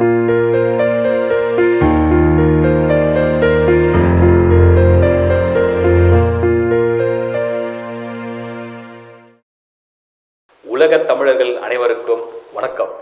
உலகத் தமிழர்கள் அனைவருக்கும் வணக்கம்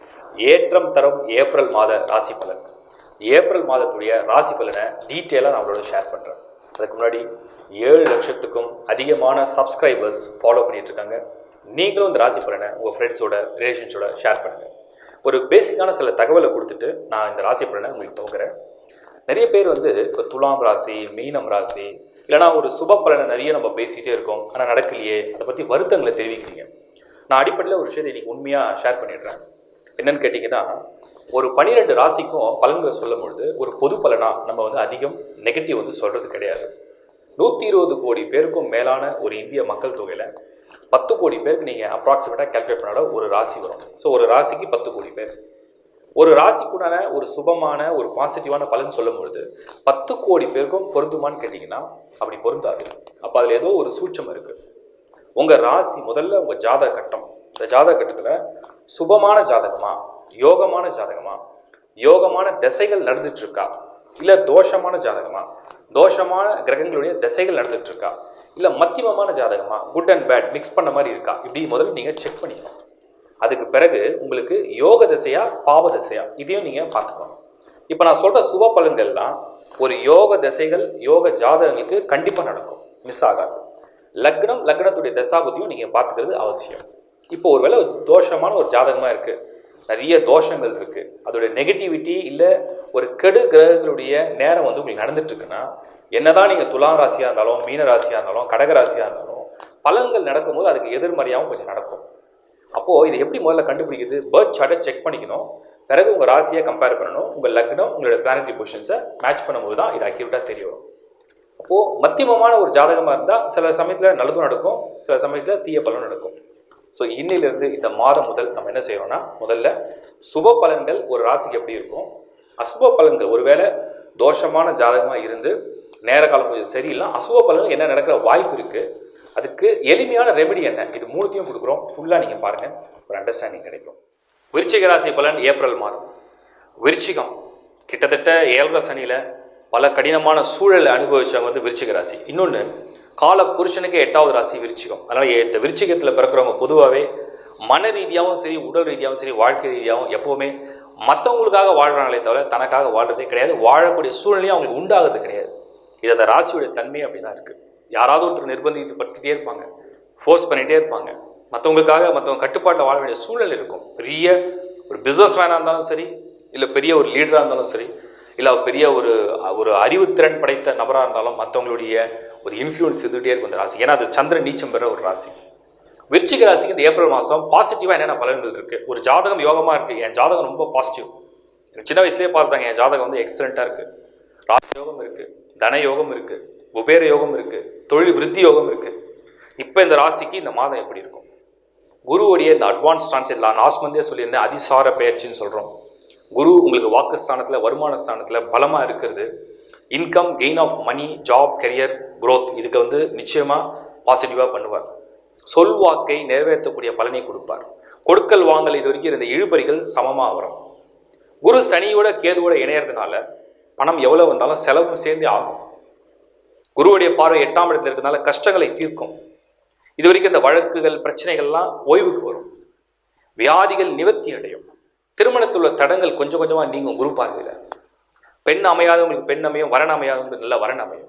ஏற்றம் தரும் ஏப்ரல் மாத ராசி பலன் ஏப்ரல் மாதத்துடைய ராசி பலனை டீட்டெயிலாக நான் உங்களோட ஷேர் பண்ணுறேன் அதுக்கு முன்னாடி ஏழு லட்சத்துக்கும் அதிகமான சப்ஸ்கிரைபர்ஸ் ஃபாலோ பண்ணிட்டு இருக்காங்க நீங்களும் இந்த ராசி பலனை உங்கள் ஃப்ரெண்ட்ஸோட ரிலேஷன்ஸோட ஷேர் பண்ணுங்கள் ஒரு பேசிக்கான சில தகவலை கொடுத்துட்டு நான் இந்த ராசி பலனை உங்களுக்கு துவங்குறேன் நிறைய பேர் வந்து இப்போ துலாம் ராசி மீனம் ராசி இல்லைனா ஒரு சுப பலனை நிறைய நம்ம பேசிகிட்டே இருக்கோம் ஆனால் நடக்கலையே அதை பற்றி வருத்தங்களை தெரிவிக்கிறீங்க நான் அடிப்படையில் ஒரு விஷயத்தை இன்னைக்கு உண்மையாக ஷேர் பண்ணிடுறேன் என்னன்னு கேட்டிங்கன்னா ஒரு பனிரெண்டு ராசிக்கும் பலன்களை சொல்லும் பொழுது ஒரு பொது பலனாக நம்ம வந்து அதிகம் நெகட்டிவ் வந்து சொல்கிறது கிடையாது நூற்றி இருபது கோடி பேருக்கும் மேலான ஒரு இந்திய மக்கள் தொகையில் பத்து கோடி பேருக்கு நீங்கள் அப்ராக்சிமேட்டாக கேல்குலேட் பண்ணாட ஒரு ராசி வரும் ஸோ ஒரு ராசிக்கு பத்து கோடி பேர் ஒரு ராசிக்குண்டான ஒரு சுபமான ஒரு பாசிட்டிவான பலன் சொல்லும் பொழுது பத்து கோடி பேருக்கும் பொருந்துமான்னு கேட்டிங்கன்னா அப்படி பொருந்தாது அப்போ அதில் ஏதோ ஒரு சூட்சம் இருக்குது உங்கள் ராசி முதல்ல உங்கள் ஜாதக கட்டம் இந்த ஜாதக கட்டத்தில் சுபமான ஜாதகமா யோகமான ஜாதகமா யோகமான திசைகள் நடந்துட்டு இருக்கா இல்லை தோஷமான ஜாதகமா தோஷமான கிரகங்களுடைய திசைகள் நடந்துட்டு இருக்கா இல்லை மத்தியமமான ஜாதகமா குட் அண்ட் பேட் மிக்ஸ் பண்ண மாதிரி இருக்கா இப்படி முதல்ல நீங்கள் செக் பண்ணிக்கணும் அதுக்கு பிறகு உங்களுக்கு யோக திசையா பாவ திசையா இதையும் நீங்கள் பார்த்துக்கணும் இப்போ நான் சொல்கிற சுப பலன்கள்லாம் ஒரு யோக திசைகள் யோக ஜாதகங்களுக்கு கண்டிப்பாக நடக்கும் மிஸ் ஆகாது லக்னம் லக்னத்துடைய தசாபதியும் நீங்கள் பார்த்துக்கிறது அவசியம் இப்போ ஒருவேளை ஒரு தோஷமான ஒரு ஜாதகமாக இருக்குது நிறைய தோஷங்கள் இருக்குது அதோடைய நெகட்டிவிட்டி இல்லை ஒரு கெடு கிரகங்களுடைய நேரம் வந்து உங்களுக்கு நடந்துட்டு இருக்குன்னா என்னதான் நீங்கள் துலாம் ராசியாக இருந்தாலும் மீன ராசியாக இருந்தாலும் கடக ராசியாக இருந்தாலும் பலன்கள் நடக்கும்போது அதுக்கு எதிர்மறையாகவும் கொஞ்சம் நடக்கும் அப்போது இது எப்படி முதல்ல கண்டுபிடிக்குது பேர்த் சார்ட்டை செக் பண்ணிக்கணும் பிறகு உங்கள் ராசியை கம்பேர் பண்ணணும் உங்கள் லக்னம் உங்களோட பிளானட்டரி பொசிஷன்ஸை மேட்ச் பண்ணும்போது தான் இது அக்யூரேட்டாக தெரிய வரும் அப்போது மத்தியமமான ஒரு ஜாதகமாக இருந்தால் சில சமயத்தில் நல்லதும் நடக்கும் சில சமயத்தில் தீய பலனும் நடக்கும் ஸோ இன்னிலிருந்து இந்த மாதம் முதல் நம்ம என்ன செய்யறோம்னா முதல்ல சுப பலன்கள் ஒரு ராசிக்கு எப்படி இருக்கும் அசுப பலன்கள் ஒருவேளை தோஷமான ஜாதகமாக இருந்து நேர காலம் கொஞ்சம் சரியில்லை அசுப பலன்கள் என்ன நடக்கிற வாய்ப்பு இருக்குது அதுக்கு எளிமையான ரெமெடி என்ன இது மூணுத்தையும் கொடுக்குறோம் ஃபுல்லாக நீங்கள் பாருங்கள் ஒரு அண்டர்ஸ்டாண்டிங் கிடைக்கும் விருச்சிக ராசி பலன் ஏப்ரல் மாதம் விருச்சிகம் கிட்டத்தட்ட ஏழரை சனியில் பல கடினமான சூழலை அனுபவிச்சவங்க வந்து விருச்சிக ராசி இன்னொன்று கால புருஷனுக்கு எட்டாவது ராசி விருச்சிகம் அதனால் இந்த விருச்சிகத்தில் பிறக்கிறவங்க பொதுவாகவே மன ரீதியாகவும் சரி உடல் ரீதியாகவும் சரி வாழ்க்கை ரீதியாகவும் எப்போவுமே மற்றவங்களுக்காக வாழ்கிறாங்களே தவிர தனக்காக வாழ்றதே கிடையாது வாழக்கூடிய சூழ்நிலையும் அவங்களுக்கு உண்டாகிறது கிடையாது இது அந்த ராசியுடைய தன்மை அப்படி தான் இருக்குது யாராவது ஒருத்தர் நிர்பந்தித்து படுத்திட்டே இருப்பாங்க ஃபோர்ஸ் பண்ணிகிட்டே இருப்பாங்க மற்றவங்களுக்காக மற்றவங்க கட்டுப்பாட்டில் வாழ வேண்டிய சூழல் இருக்கும் பெரிய ஒரு பிஸ்னஸ் மேனாக இருந்தாலும் சரி இல்லை பெரிய ஒரு லீடராக இருந்தாலும் சரி இல்லை பெரிய ஒரு ஒரு அறிவுத்திறன் படைத்த நபராக இருந்தாலும் மற்றவங்களுடைய ஒரு இன்ஃப்ளூயன்ஸ் இருந்துகிட்டே இருக்கும் இந்த ராசி ஏன்னா அது சந்திரன் நீச்சம் பெற ஒரு ராசி விருச்சிக ராசிக்கு இந்த ஏப்ரல் மாதம் பாசிட்டிவாக என்னென்ன பலன்கள் இருக்குது ஒரு ஜாதகம் யோகமாக இருக்குது என் ஜாதகம் ரொம்ப பாசிட்டிவ் சின்ன வயசுலேயே பார்த்தாங்க என் ஜாதகம் வந்து எக்ஸலண்ட்டாக இருக்குது ராஜயோகம் இருக்குது தன யோகம் இருக்குது குபேர யோகம் இருக்குது தொழில் விருத்தி யோகம் இருக்குது இப்போ இந்த ராசிக்கு இந்த மாதம் எப்படி இருக்கும் குருவுடைய இந்த அட்வான்ஸ் டிரான்ஸ்லேட் நான் லாஸ்ட் மந்தே சொல்லியிருந்தேன் அதிசார பயிற்சின்னு சொல்கிறோம் குரு உங்களுக்கு வாக்குஸ்தானத்தில் வருமான ஸ்தானத்தில் பலமாக இருக்கிறது income gain of money job career growth இதுக்கு வந்து நிச்சயமாக பாசிட்டிவாக பண்ணுவார் சொல் வாக்கை நிறைவேற்றக்கூடிய பலனை கொடுப்பார் கொடுக்கல் வாங்கல் இது வரைக்கும் இருந்த இழுபறிகள் சமமாக வரும் குரு சனியோட கேதுவோட இணையறதுனால பணம் எவ்வளோ வந்தாலும் செலவும் சேர்ந்தே ஆகும் குருவுடைய பார்வை எட்டாம் இடத்துல இருக்கிறதுனால கஷ்டங்களை தீர்க்கும் இது வரைக்கும் இந்த வழக்குகள் பிரச்சனைகள்லாம் ஓய்வுக்கு வரும் வியாதிகள் நிவர்த்தி அடையும் திருமணத்தில் உள்ள தடங்கள் கொஞ்சம் கொஞ்சமாக நீங்கும் குரு பார்வையில் பெண் அமையாதவங்களுக்கு பெண் அமையும் வரன் அமையாதவங்களுக்கு நல்ல வரன் அமையும்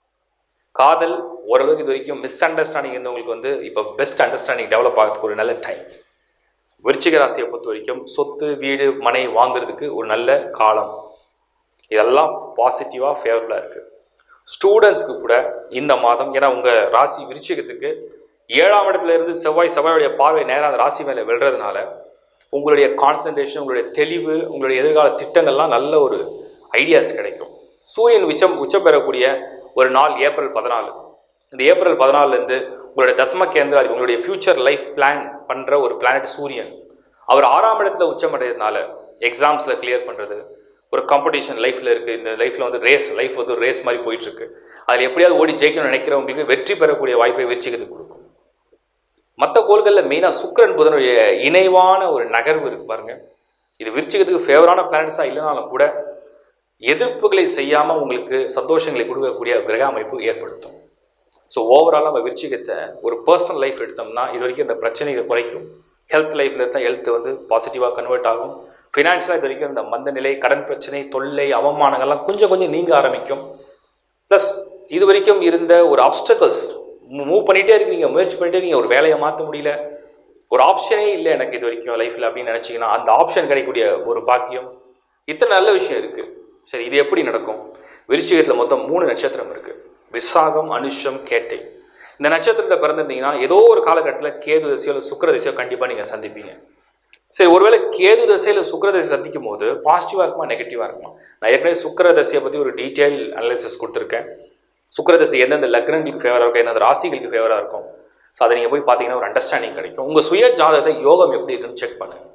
காதல் ஓரளவுக்கு இது வரைக்கும் மிஸ் அண்டர்ஸ்டாண்டிங் இருந்தவங்களுக்கு வந்து இப்போ பெஸ்ட் அண்டர்ஸ்டாண்டிங் டெவலப் ஆகிறதுக்கு ஒரு நல்ல டைம் விருச்சிக ராசியை பொறுத்த வரைக்கும் சொத்து வீடு மனை வாங்குறதுக்கு ஒரு நல்ல காலம் இதெல்லாம் பாசிட்டிவாக ஃபேவரபுளாக இருக்குது ஸ்டூடெண்ட்ஸ்க்கு கூட இந்த மாதம் ஏன்னா உங்கள் ராசி விருச்சிகத்துக்கு ஏழாம் இடத்துல இருந்து செவ்வாய் செவ்வாயுடைய பார்வை நேராக அந்த ராசி மேலே விழுறதுனால உங்களுடைய கான்சன்ட்ரேஷன் உங்களுடைய தெளிவு உங்களுடைய எதிர்கால திட்டங்கள்லாம் நல்ல ஒரு ஐடியாஸ் கிடைக்கும் சூரியன் உச்சம் உச்சம் பெறக்கூடிய ஒரு நாள் ஏப்ரல் பதினாலு இந்த ஏப்ரல் பதினாலுலேருந்து உங்களுடைய தசம கேந்திராதி உங்களுடைய ஃப்யூச்சர் லைஃப் பிளான் பண்ணுற ஒரு பிளானட் சூரியன் அவர் ஆறாம் இடத்துல உச்சம் அடைகிறதுனால எக்ஸாம்ஸில் கிளியர் பண்ணுறது ஒரு காம்படிஷன் லைஃப்பில் இருக்குது இந்த லைஃப்பில் வந்து ரேஸ் லைஃப் வந்து ரேஸ் மாதிரி போயிட்டுருக்கு அதில் எப்படியாவது ஓடி ஜெயிக்கணும்னு நினைக்கிறவங்களுக்கு வெற்றி பெறக்கூடிய வாய்ப்பை வெற்றிக்கிறது கொடுக்கும் மற்ற கோள்களில் மெயினாக சுக்கிரன் புதனுடைய இணைவான ஒரு நகர்வு இருக்கு பாருங்க இது விருச்சிகத்துக்கு ஃபேவரான பிளானட்ஸாக இல்லைனாலும் கூட எதிர்ப்புகளை செய்யாமல் உங்களுக்கு சந்தோஷங்களை கொடுக்கக்கூடிய கிரக அமைப்பு ஏற்படுத்தும் ஸோ ஓவராலாக நம்ம விருச்சிகத்தை ஒரு பர்சனல் லைஃப் எடுத்தோம்னா இது வரைக்கும் இந்த பிரச்சனைகளை குறைக்கும் ஹெல்த் லைஃப்பில் இருந்தால் ஹெல்த் வந்து பாசிட்டிவாக கன்வெர்ட் ஆகும் ஃபினான்ஷியலாக இது வரைக்கும் இந்த மந்த நிலை கடன் பிரச்சனை தொல்லை அவமானங்கள்லாம் கொஞ்சம் கொஞ்சம் நீங்க ஆரம்பிக்கும் ப்ளஸ் இது வரைக்கும் இருந்த ஒரு அப்டக்கல்ஸ் மூவ் பண்ணிகிட்டே இருக்கீங்க முயற்சி பண்ணிட்டே இருக்கீங்க ஒரு வேலையை மாற்ற முடியல ஒரு ஆப்ஷனே இல்லை எனக்கு இது வரைக்கும் லைஃப்பில் அப்படின்னு நினச்சிங்கன்னா அந்த ஆப்ஷன் கிடைக்கக்கூடிய ஒரு பாக்கியம் இத்தனை நல்ல விஷயம் இருக்குது சரி இது எப்படி நடக்கும் விருச்சிகத்தில் மொத்தம் மூணு நட்சத்திரம் இருக்குது விசாகம் அனுஷம் கேட்டை இந்த நட்சத்திரத்தில் பிறந்திருந்தீங்கன்னா ஏதோ ஒரு காலகட்டத்தில் கேது திசையோ இல்லை சுக்கர திசையோ கண்டிப்பாக நீங்கள் சந்திப்பீங்க சரி ஒருவேளை கேது தசையில் சுக்கர தசை சந்திக்கும் போது பாசிட்டிவாக இருக்குமா நெகட்டிவாக இருக்குமா நான் ஏற்கனவே சுக்கர தசையை பற்றி ஒரு டீட்டெயில் அனாலிசிஸ் கொடுத்துருக்கேன் சுக்கர தசை எந்தெந்த லக்னங்களுக்கு ஃபேவராக இருக்கும் எந்தெந்த ராசிகளுக்கு ஃபேவராக இருக்கும் ஸோ அதை நீங்கள் போய் பார்த்தீங்கன்னா ஒரு அண்டர்ஸ்டாண்டிங் கிடைக்கும் உங்கள் சுய ஜாதகத்தை யோகம் எப்படி இருக்குன்னு செக் பண்ணுங்கள்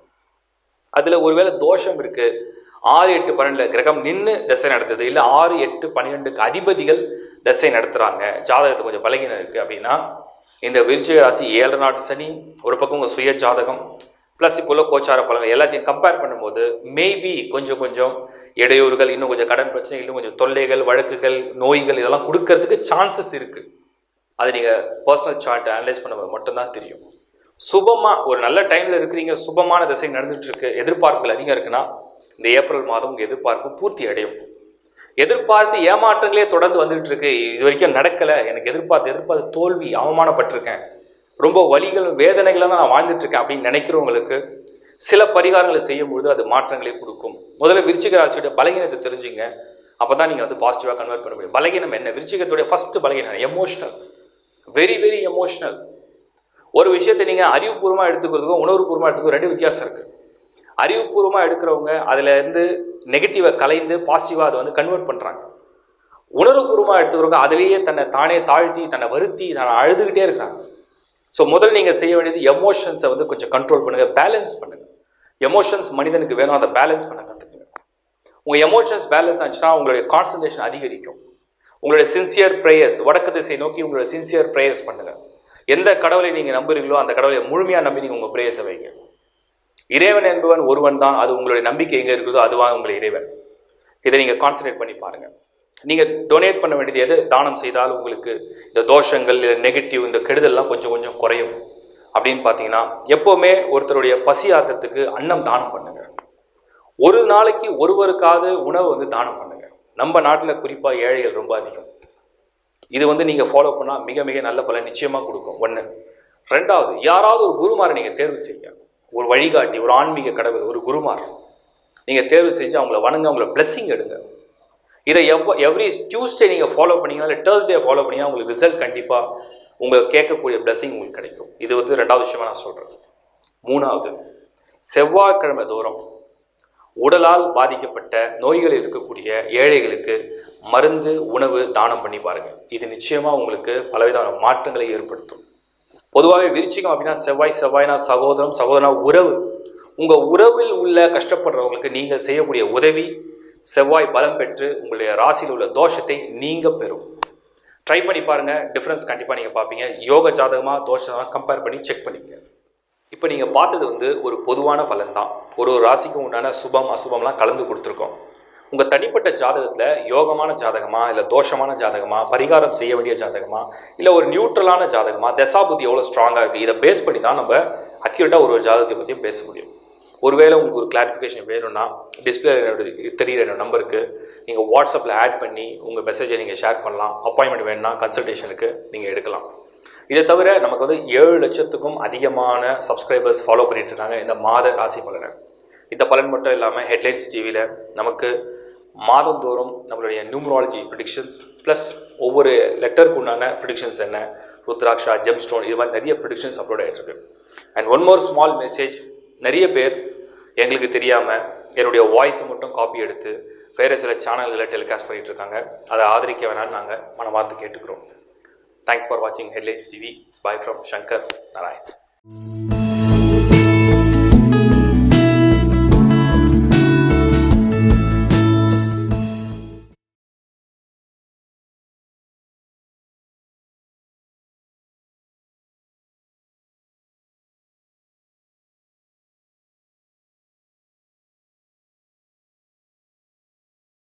அதில் ஒருவேளை தோஷம் இருக்குது ஆறு எட்டு பன்னெண்டில் கிரகம் நின்று தசை நடத்துது இல்லை ஆறு எட்டு பன்னிரெண்டுக்கு அதிபதிகள் தசை நடத்துகிறாங்க ஜாதகத்தை கொஞ்சம் பலகீனம் இருக்குது அப்படின்னா இந்த விருச்சிக ராசி ஏழரை நாட்டு சனி ஒரு பக்கம் உங்கள் சுய ஜாதகம் ப்ளஸ் இப்போ உள்ள கோச்சார பலன்கள் எல்லாத்தையும் கம்பேர் பண்ணும்போது மேபி கொஞ்சம் கொஞ்சம் இடையூறுகள் இன்னும் கொஞ்சம் கடன் பிரச்சனை இன்னும் கொஞ்சம் தொல்லைகள் வழக்குகள் நோய்கள் இதெல்லாம் கொடுக்கறதுக்கு சான்சஸ் இருக்குது அது நீங்கள் பர்சனல் சார்ட்டை அனலைஸ் பண்ணும்போது மட்டும்தான் தெரியும் சுபமாக ஒரு நல்ல டைமில் இருக்கிறீங்க சுபமான திசை நடந்துட்டு இருக்கு எதிர்பார்ப்புகள் அதிகம் இருக்குன்னா இந்த ஏப்ரல் மாதம் உங்கள் எதிர்பார்ப்பு பூர்த்தி அடையும் எதிர்பார்த்து ஏமாற்றங்களே தொடர்ந்து வந்துகிட்டு இருக்கு இது வரைக்கும் நடக்கலை எனக்கு எதிர்பார்த்து எதிர்பார்த்து தோல்வி அவமானப்பட்டிருக்கேன் ரொம்ப வலிகள் வேதனைகளை தான் நான் வாழ்ந்துட்டு இருக்கேன் அப்படின்னு நினைக்கிறவங்களுக்கு சில பரிகாரங்களை செய்யும்பொழுது அது மாற்றங்களை கொடுக்கும் முதல்ல விருச்சிக ராசியோட பலகீனத்தை தெரிஞ்சுங்க அப்போ தான் நீங்கள் வந்து பாசிட்டிவாக கன்வெர்ட் பண்ண முடியும் பலகீனம் என்ன விருச்சிகத்துடைய ஃபஸ்ட்டு பலகீனம் எமோஷனல் வெரி வெரி எமோஷனல் ஒரு விஷயத்தை நீங்கள் அறிவுபூர்வமாக எடுத்துக்கிறதுக்கும் உணர்வுபூர்வமாக எடுத்துக்கிறதுக்கும் ரெண்டு வித்தியாசம் இருக்குது அறிவுபூர்வமாக எடுக்கிறவங்க அதில் இருந்து நெகட்டிவை கலைந்து பாசிட்டிவாக அதை வந்து கன்வெர்ட் பண்ணுறாங்க உணர்வுபூர்வமாக எடுத்துக்கிறவங்க அதிலேயே தன்னை தானே தாழ்த்தி தன்னை வருத்தி தன்னை அழுதுகிட்டே இருக்கிறாங்க ஸோ முதல்ல நீங்கள் செய்ய வேண்டியது எமோஷன்ஸை வந்து கொஞ்சம் கண்ட்ரோல் பண்ணுங்கள் பேலன்ஸ் பண்ணுங்கள் எமோஷன்ஸ் மனிதனுக்கு வேணும் அதை பேலன்ஸ் பண்ண கற்றுக்குங்க உங்கள் எமோஷன்ஸ் பேலன்ஸ் ஆச்சுன்னா உங்களுடைய கான்சன்ட்ரேஷன் அதிகரிக்கும் உங்களுடைய சின்சியர் ப்ரேயர்ஸ் வடக்கு திசை நோக்கி உங்களுடைய சின்சியர் ப்ரேயர்ஸ் பண்ணுங்கள் எந்த கடவுளை நீங்கள் நம்புறீங்களோ அந்த கடவுளை முழுமையாக நம்பி நீங்கள் உங்கள் ப்ரேயர்ஸை வைங்க இறைவன் என்பவன் ஒருவன் தான் அது உங்களுடைய நம்பிக்கை எங்கே இருக்குதோ அதுவாக உங்கள் இறைவன் இதை நீங்கள் கான்சன்ட்ரேட் பண்ணி பாருங்கள் நீங்கள் டொனேட் பண்ண வேண்டியது எது தானம் செய்தால் உங்களுக்கு இந்த தோஷங்கள் இல்லை நெகட்டிவ் இந்த கெடுதல்லாம் கொஞ்சம் கொஞ்சம் குறையும் அப்படின்னு பார்த்தீங்கன்னா எப்போவுமே ஒருத்தருடைய பசி ஆத்தத்துக்கு அன்னம் தானம் பண்ணுங்க ஒரு நாளைக்கு ஒருவருக்காவது உணவு வந்து தானம் பண்ணுங்க நம்ம நாட்டில் குறிப்பாக ஏழைகள் ரொம்ப அதிகம் இது வந்து நீங்கள் ஃபாலோ பண்ணால் மிக மிக நல்ல பலன் நிச்சயமாக கொடுக்கும் ஒன்று ரெண்டாவது யாராவது ஒரு குருமாரை நீங்கள் தேர்வு செய்யுங்க ஒரு வழிகாட்டி ஒரு ஆன்மீக கடவுள் ஒரு குருமார் நீங்கள் தேர்வு செஞ்சு அவங்கள வணங்க அவங்கள பிளெஸ்ஸிங் எடுங்க இதை எவ்வளோ எவ்ரி டியூஸ்டே நீங்கள் ஃபாலோ பண்ணீங்கன்னா இல்லை தேர்ஸ்டே ஃபாலோ பண்ணீங்கன்னா உங்களுக்கு ரிசல்ட் கண்டிப்பாக உங்களுக்கு கேட்கக்கூடிய பிளெஸிங் உங்களுக்கு கிடைக்கும் இது வந்து ரெண்டாவது விஷயமா நான் சொல்கிறேன் மூணாவது செவ்வாய்க்கிழமை தோறும் உடலால் பாதிக்கப்பட்ட நோய்கள் இருக்கக்கூடிய ஏழைகளுக்கு மருந்து உணவு தானம் பண்ணி பாருங்கள் இது நிச்சயமாக உங்களுக்கு பலவிதமான மாற்றங்களை ஏற்படுத்தும் பொதுவாகவே விருச்சிகம் அப்படின்னா செவ்வாய் செவ்வாய்னா சகோதரம் சகோதரனா உறவு உங்கள் உறவில் உள்ள கஷ்டப்படுறவங்களுக்கு நீங்கள் செய்யக்கூடிய உதவி செவ்வாய் பலம் பெற்று உங்களுடைய ராசியில் உள்ள தோஷத்தை நீங்கள் பெறும் ட்ரை பண்ணி பாருங்கள் டிஃப்ரென்ஸ் கண்டிப்பாக நீங்கள் பார்ப்பீங்க யோக ஜாதகமாக தோஷமாக கம்பேர் பண்ணி செக் பண்ணிக்கங்க இப்போ நீங்கள் பார்த்தது வந்து ஒரு பொதுவான பலன் தான் ஒரு ஒரு ராசிக்கும் உண்டான சுபம் அசுபம்லாம் கலந்து கொடுத்துருக்கோம் உங்கள் தனிப்பட்ட ஜாதகத்தில் யோகமான ஜாதகமா இல்லை தோஷமான ஜாதகமா பரிகாரம் செய்ய வேண்டிய ஜாதகமா இல்லை ஒரு நியூட்ரலான ஜாதகமா தசாபுத்தி எவ்வளோ ஸ்ட்ராங்காக இருக்குது இதை பேஸ் பண்ணி தான் நம்ம அக்யூரேட்டாக ஒரு ஒரு ஜாதகத்தை பற்றியும் பேச முடியும் ஒருவேளை உங்களுக்கு ஒரு கிளாரிஃபிகேஷன் வேணும்னா டிஸ்பிளே தெரிகிற என்னோட நம்பருக்கு நீங்கள் வாட்ஸ்அப்பில் ஆட் பண்ணி உங்கள் மெசேஜை நீங்கள் ஷேர் பண்ணலாம் அப்பாயின்மெண்ட் வேணும்னா கன்சல்டேஷனுக்கு நீங்கள் எடுக்கலாம் இதை தவிர நமக்கு வந்து ஏழு லட்சத்துக்கும் அதிகமான சப்ஸ்கிரைபர்ஸ் ஃபாலோ பண்ணிட்டு இருக்காங்க இந்த மாத ராசி பலனை இந்த பலன் மட்டும் இல்லாமல் ஹெட்லைன்ஸ் டிவியில் நமக்கு மாதந்தோறும் நம்மளுடைய நியூமராலஜி ப்ரிடிக்ஷன்ஸ் ப்ளஸ் ஒவ்வொரு லெட்டருக்கு உண்டான ப்ரிடிக்ஷன்ஸ் என்ன ருத்ராக்ஷா ஜெம் ஸ்டோன் இது மாதிரி நிறைய ப்ரிடிக்ஷன்ஸ் அப்லோட் ஆகிட்டு இருக்கு and one more small message நிறைய பேர் எங்களுக்கு தெரியாமல் என்னுடைய வாய்ஸை மட்டும் காப்பி எடுத்து வேறு சில சேனல்களை டெலிகாஸ்ட் பண்ணிகிட்டு இருக்காங்க அதை ஆதரிக்க வேணாம்னு நாங்கள் மனமார்ந்து கேட்டுக்கிறோம் தேங்க்ஸ் ஃபார் வாட்சிங் headlines TV bye from Shankar Narayan